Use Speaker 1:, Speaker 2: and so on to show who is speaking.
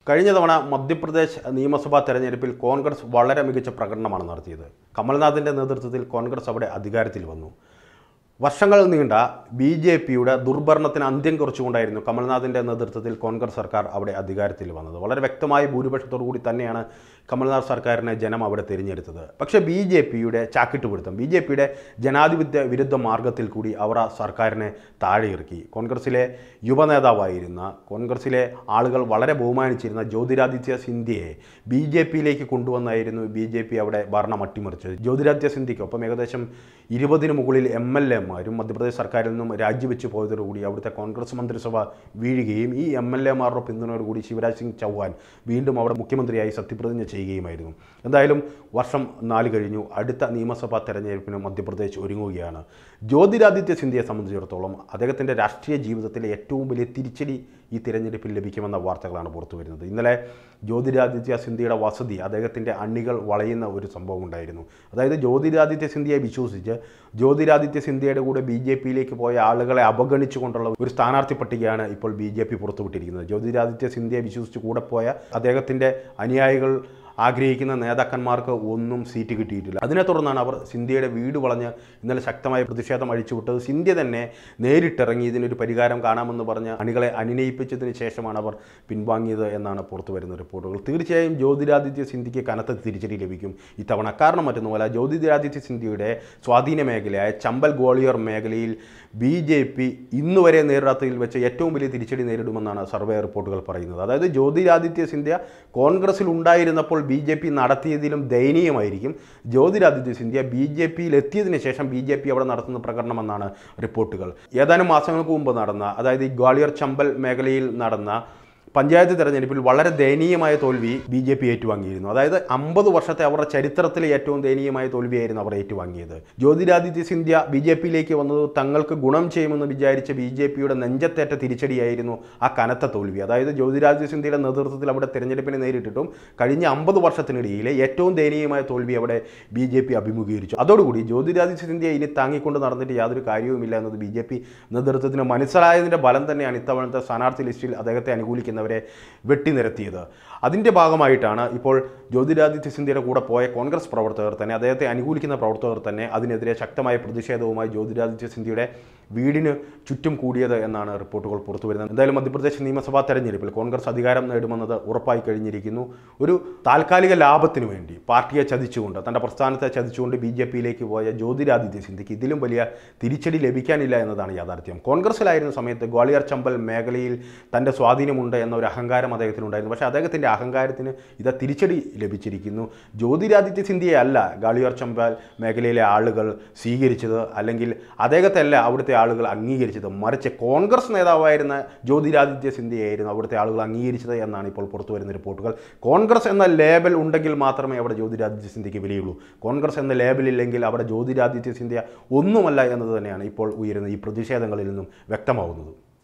Speaker 1: കഴിഞ്ഞ തവണ മധ്യപ്രദേശ് നിയമസഭാ തെരഞ്ഞെടുപ്പിൽ കോൺഗ്രസ് വളരെ മികച്ച പ്രകടനമാണ് നടത്തിയത് കമൽനാഥിൻ്റെ നേതൃത്വത്തിൽ കോൺഗ്രസ് അവിടെ അധികാരത്തിൽ വന്നു വർഷങ്ങൾ നീണ്ട ബി ജെ പിയുടെ ദുർഭരണത്തിന് അന്ത്യം കുറിച്ചുകൊണ്ടായിരുന്നു കമൽനാഥിൻ്റെ നേതൃത്വത്തിൽ കോൺഗ്രസ് സർക്കാർ അവിടെ അധികാരത്തിൽ വന്നത് വളരെ വ്യക്തമായ ഭൂരിപക്ഷത്തോടു കൂടി തന്നെയാണ് കമൽനാഥ് സർക്കാരിനെ ജനം അവിടെ തിരഞ്ഞെടുത്തത് പക്ഷേ ബി ജെ പിയുടെ ചാക്കിട്ട് പിടുത്തം ബി ജെ പിയുടെ ജനാധിപത്യ വിരുദ്ധ മാർഗത്തിൽ കൂടി അവർ ആ സർക്കാരിനെ താഴെ ഇറക്കി കോൺഗ്രസിലെ യുവനേതാവായിരുന്ന കോൺഗ്രസിലെ ആളുകൾ വളരെ ബഹുമാനിച്ചിരുന്ന ജ്യോതിരാദിത്യ സിന്ധ്യയെ ബി ജെ പിയിലേക്ക് കൊണ്ടുവന്നായിരുന്നു ബി ജെ പി അവിടെ ഭരണം അട്ടിമറിച്ചത് ജ്യോതിരാദിത്യ സിന്ധ്യയ്ക്കൊപ്പം ഏകദേശം ഇരുപതിന് മുകളിൽ എം എൽ എമാരും മധ്യപ്രദേശ് സർക്കാരിൽ നിന്നും രാജിവെച്ച് പോയതോടുകൂടി അവിടുത്തെ കോൺഗ്രസ് മന്ത്രിസഭ വീഴുകയും ഈ എം എൽ എമാരുടെ പിന്തുണയോടുകൂടി ശിവരാജ് സിംഗ് ചൗഹാൻ വീണ്ടും അവിടെ മുഖ്യമന്ത്രിയായി സത്യപ്രതിജ്ഞ ചെയ്യുകയുമായിരുന്നു എന്തായാലും വർഷം നാല് കഴിഞ്ഞു അടുത്ത നിയമസഭാ തെരഞ്ഞെടുപ്പിന് മധ്യപ്രദേശ് ഒരുങ്ങുകയാണ് ജ്യോതിരാദിത്യ സിന്ധ്യയെ സംബന്ധിച്ചിടത്തോളം അദ്ദേഹത്തിൻ്റെ രാഷ്ട്രീയ ജീവിതത്തിലെ ഏറ്റവും വലിയ തിരിച്ചടി ഈ തിരഞ്ഞെടുപ്പിൽ ലഭിക്കുമെന്ന വാർത്തകളാണ് പുറത്തു വരുന്നത് ഇന്നലെ ജ്യോതിരാദിത്യ സിന്ധ്യയുടെ വസതി അദ്ദേഹത്തിൻ്റെ അണികൾ വളയുന്ന ഒരു സംഭവം ഉണ്ടായിരുന്നു അതായത് ജ്യോതിരാദിത്യ സിന്ധ്യയെ വിശ്വസിച്ച് ജ്യോതിരാദിത്യ സിന്ധ്യയുടെ കൂടെ ബി ജെ പിയിലേക്ക് പോയ ആളുകളെ അവഗണിച്ചുകൊണ്ടുള്ള ഒരു സ്ഥാനാർത്ഥി പട്ടികയാണ് ഇപ്പോൾ ബി ജെ പി പുറത്തുവിട്ടിരിക്കുന്നത് ജ്യോതിരാദിത്യ സിന്ധ്യയെ വിശ്വസിച്ച് കൂടെ പോയ അദ്ദേഹത്തിൻ്റെ അനുയായികൾ ആഗ്രഹിക്കുന്ന നേതാക്കന്മാർക്ക് ഒന്നും സീറ്റ് കിട്ടിയിട്ടില്ല അതിനെ തുടർന്നാണ് അവർ സിന്ധ്യയുടെ വീട് വളഞ്ഞ് ഇന്നലെ ശക്തമായ പ്രതിഷേധം അഴിച്ചുവിട്ടത് സിന്ധ്യ തന്നെ നേരിട്ടിറങ്ങി ഇതിനൊരു പരിഹാരം കാണാമെന്ന് പറഞ്ഞ് അണികളെ അനുനയിപ്പിച്ചതിന് ശേഷമാണ് അവർ പിൻവാങ്ങിയത് എന്നാണ് പുറത്തു വരുന്ന റിപ്പോർട്ടുകൾ തീർച്ചയായും ജ്യോതിരാദിത്യ സിന്ധ്യയ്ക്ക് കനത്ത തിരിച്ചടി ലഭിക്കും ഇത്തവണ കാരണം മറ്റൊന്നുമല്ല ജ്യോതിരാദിത്യ സിന്ധ്യയുടെ സ്വാധീന മേഖലയായ ചമ്പൽ ഗ്വാളിയർ മേഖലയിൽ ബി ജെ പി ഇന്നുവരെ നേരിടാത്തതിൽ വെച്ച് ഏറ്റവും വലിയ തിരിച്ചടി നേരിടുമെന്നാണ് സർവേ റിപ്പോർട്ടുകൾ പറയുന്നത് അതായത് ജ്യോതിരാദിത്യ സിന്ധ്യ കോൺഗ്രസിൽ ഉണ്ടായിരുന്നപ്പോൾ ബി ജെ പി നടത്തിയതിലും ദയനീയമായിരിക്കും ജ്യോതിരാദിത്യ സിന്ധ്യ ബി ജെ പിയിൽ എത്തിയതിന് ശേഷം ബി ജെ പി അവിടെ നടത്തുന്ന പ്രകടനമെന്നാണ് റിപ്പോർട്ടുകൾ ഏതാനും മാസങ്ങൾക്ക് മുമ്പ് നടന്ന അതായത് ഈ ഗ്വാളിയർ ചമ്പൽ മേഖലയിൽ നടന്ന പഞ്ചായത്ത് തെരഞ്ഞെടുപ്പിൽ വളരെ ദയനീയമായ തോൽവി ബി ജെ പി ഏറ്റുവാങ്ങിയിരുന്നു അതായത് അമ്പത് വർഷത്തെ അവരുടെ ചരിത്രത്തിലെ ഏറ്റവും ദയനീയമായ തോൽവിയായിരുന്നു അവർ ഏറ്റുവാങ്ങിയത് ജ്യോതിരാദിത്യ സിന്ധ്യ ബി ജെ പിയിലേക്ക് വന്നത് തങ്ങൾക്ക് ഗുണം ചെയ്യുമെന്ന് വിചാരിച്ച ബി ജെ പിയുടെ നെഞ്ചത്തേറ്റ തിരിച്ചടിയായിരുന്നു ആ കനത്ത തോൽവി അതായത് ജ്യോതിരാദിത്യ സിന്ധ്യയുടെ നേതൃത്വത്തിൽ അവിടെ തെരഞ്ഞെടുപ്പിനെ നേരിട്ടിട്ടും കഴിഞ്ഞ അമ്പത് വർഷത്തിനിടയിലെ ഏറ്റവും ദയനീയമായ തോൽവി അവിടെ ബി ജെ പി അഭിമുഖീകരിച്ചു അതോടുകൂടി ജ്യോതിരാദിത്യ സിന്ധ്യ ഇനി താങ്ങിക്കൊണ്ട് നടന്നിട്ട് യാതൊരു കാര്യവുമില്ല എന്നത് ബി ജെ പി നേതൃത്വത്തിന് മനസ്സിലായതിൻ്റെ ബലം തന്നെയാണ് ഇത്തവണത്തെ സ്ഥാനാർത്ഥി ലിസ്റ്റിൽ അദ്ദേഹത്തെ അനുകൂലിക്കുന്നവരെ വെട്ടിനിരത്തിയത് അതിൻ്റെ ഭാഗമായിട്ടാണ് ഇപ്പോൾ ജ്യോതിരാദിത്യ സിന്ധ്യയുടെ കൂടെ പോയ കോൺഗ്രസ് പ്രവർത്തകർ തന്നെ അദ്ദേഹത്തെ അനുകൂലിക്കുന്ന പ്രവർത്തകർ തന്നെ അതിനെതിരെ ശക്തമായ പ്രതിഷേധവുമായി ജ്യോതിരാദിത്യ സിന്ധ്യയുടെ വീടിന് ചുറ്റും കൂടിയത് എന്നാണ് റിപ്പോർട്ടുകൾ പുറത്തു വരുന്നത് എന്തായാലും മധ്യപ്രദേശ് നിയമസഭാ തെരഞ്ഞെടുപ്പിൽ കോൺഗ്രസ് അധികാരം നേടുമെന്നത് ഉറപ്പായി കഴിഞ്ഞിരിക്കുന്നു ഒരു താൽക്കാലിക ലാഭത്തിന് വേണ്ടി പാർട്ടിയെ ചതിച്ചുകൊണ്ട് തൻ്റെ പ്രസ്ഥാനത്തെ ചതിച്ചുകൊണ്ട് ബി ജെ പിയിലേക്ക് പോയ ജ്യോതിരാദിത്യ സിന്ധ്യയ്ക്ക് ഇതിലും വലിയ തിരിച്ചടി ലഭിക്കാനില്ല എന്നതാണ് യാഥാർത്ഥ്യം കോൺഗ്രസ്സിലായിരുന്ന സമയത്ത് ഗ്വാളിയർ ചമ്പൽ മേഖലയിൽ തൻ്റെ സ്വാധീനമുണ്ട് എന്ന ഒരു അഹങ്കാരം അദ്ദേഹത്തിനുണ്ടായിരുന്നു പക്ഷേ അദ്ദേഹത്തിൻ്റെ അഹങ്കാരത്തിന് ഇത് തിരിച്ചടി ലഭിച്ചിരിക്കുന്നു ജ്യോതിരാദിത്യ സിന്ധ്യയെ അല്ല ഗാളിയർ ചമ്പൽ മേഖലയിലെ ആളുകൾ സ്വീകരിച്ചത് അല്ലെങ്കിൽ അദ്ദേഹത്തെ അല്ല അവിടുത്തെ ആളുകൾ അംഗീകരിച്ചത് മറിച്ച് കോൺഗ്രസ് നേതാവായിരുന്ന ജ്യോതിരാദിത്യ സിന്ധ്യയായിരുന്നു അവിടുത്തെ ആളുകൾ അംഗീകരിച്ചത് എന്നാണ് ഇപ്പോൾ പുറത്തു വരുന്ന റിപ്പോർട്ടുകൾ കോൺഗ്രസ് എന്ന ലേബൽ ഉണ്ടെങ്കിൽ മാത്രമേ അവിടെ ജ്യോതിരാദിത്യ സിന്ധ്യയ്ക്ക് വിലയുള്ളൂ കോൺഗ്രസ് എന്ന ലേബൽ ഇല്ലെങ്കിൽ അവിടെ ജ്യോതിരാദിത്യ സിന്ധ്യ ഒന്നുമല്ല എന്നത് തന്നെയാണ് ഇപ്പോൾ ഉയരുന്ന ഈ പ്രതിഷേധങ്ങളിൽ നിന്നും വ്യക്തമാവുന്നത്